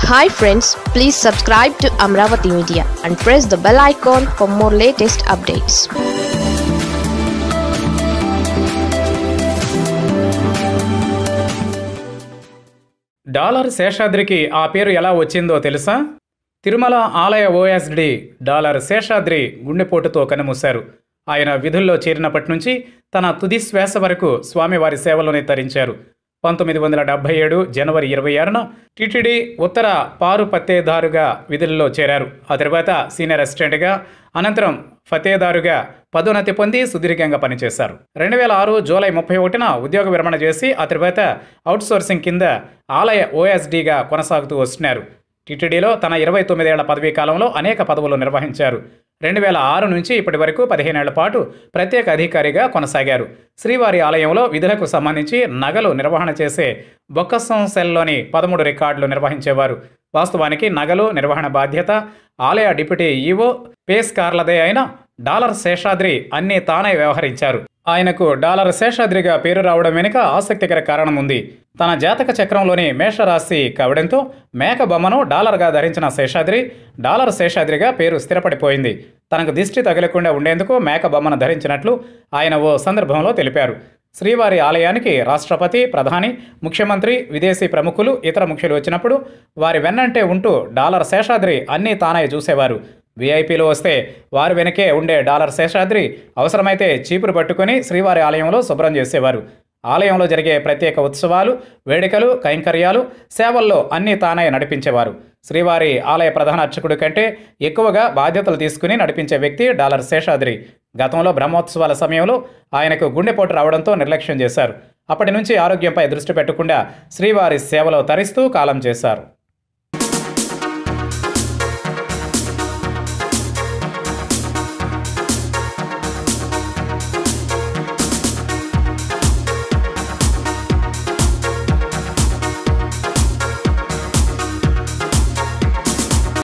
hi friends please subscribe to Amaravati media and press the bell icon for more latest updates dollar శేషాద్రికి ఆ పేరు ఎలా వచ్చిందో తెలుసా తిరుమల ఆలయ ఓఎస్డి డాలర్ శేషాద్రి గుండెపోటుతో కనుమూశారు ఆయన విధుల్లో చేరినప్పటి నుంచి తన తుది శ్వాస వరకు స్వామివారి సేవలోనే తరించారు పంతొమ్మిది వందల డెబ్బై ఏడు జనవరి ఇరవై ఆరున టిటిడి ఉత్తర పారు పత్తేదారుగా విధుల్లో చేరారు ఆ తర్వాత సీనియర్ అసిస్టెంట్గా అనంతరం ఫతేదారుగా పదోన్నతి పొంది సుదీర్ఘంగా పనిచేశారు రెండు వేల ఆరు జూలై ముప్పై ఒకటిన ఉద్యోగ విరమణ చేసి ఆ తర్వాత అవుట్సోర్సింగ్ కింద ఆలయ ఓఎస్డీగా కొనసాగుతూ వస్తున్నారు టిటిడిలో తన ఇరవై తొమ్మిదేళ్ల పదవీ కాలంలో అనేక పదవులు నిర్వహించారు రెండు వేల ఆరు నుంచి ఇప్పటి వరకు పదిహేనేళ్ల పాటు ప్రత్యేక అధికారిగా కొనసాగారు శ్రీవారి ఆలయంలో విధులకు సంబంధించి నగలు నిర్వహణ చేసే బొక్కసం సెల్లోని పదమూడు రికార్డులు నిర్వహించేవారు వాస్తవానికి నగలు నిర్వహణ బాధ్యత ఆలయ డిప్యూటీ ఈవో పేస్ కార్లదే అయిన డాలర్ శేషాద్రి అన్నీ తానే వ్యవహరించారు ఆయనకు డాలర్ శేషాద్రిగా పేరు రావడం వెనుక ఆసక్తికర కారణం ఉంది తన జాతక చక్రంలోని మేషరాశి కావడంతో మేక బొమ్మను డాలర్గా ధరించిన శేషాద్రి డాలర్ శేషాద్రిగా పేరు స్థిరపడిపోయింది తనకు దిష్టి తగలకుండా ఉండేందుకు మేక బొమ్మను ధరించినట్లు ఆయన ఓ సందర్భంలో తెలిపారు శ్రీవారి ఆలయానికి రాష్ట్రపతి ప్రధాని ముఖ్యమంత్రి విదేశీ ప్రముఖులు ఇతర ముఖ్యులు వచ్చినప్పుడు వారి వెన్నంటే ఉంటూ డాలర్ శేషాద్రి అన్నీ తానే చూసేవారు వీఐపీలు వస్తే వారి వెనకే ఉండే డాలర్ శేషాద్రి అవసరమైతే చీపురు పట్టుకొని శ్రీవారి ఆలయంలో శుభ్రం చేసేవారు ఆలయంలో జరిగే ప్రత్యేక ఉత్సవాలు వేడుకలు కైంకర్యాలు సేవల్లో అన్నీ తానే నడిపించేవారు శ్రీవారి ఆలయ ప్రధాన అర్చకుడి కంటే ఎక్కువగా బాధ్యతలు తీసుకుని నడిపించే వ్యక్తి డాలర్ శేషాద్రి గతంలో బ్రహ్మోత్సవాల సమయంలో ఆయనకు గుండెపోటు రావడంతో నిర్లక్ష్యం చేశారు అప్పటి నుంచి ఆరోగ్యంపై దృష్టి పెట్టకుండా శ్రీవారి సేవలో తరిస్తూ కాలం చేశారు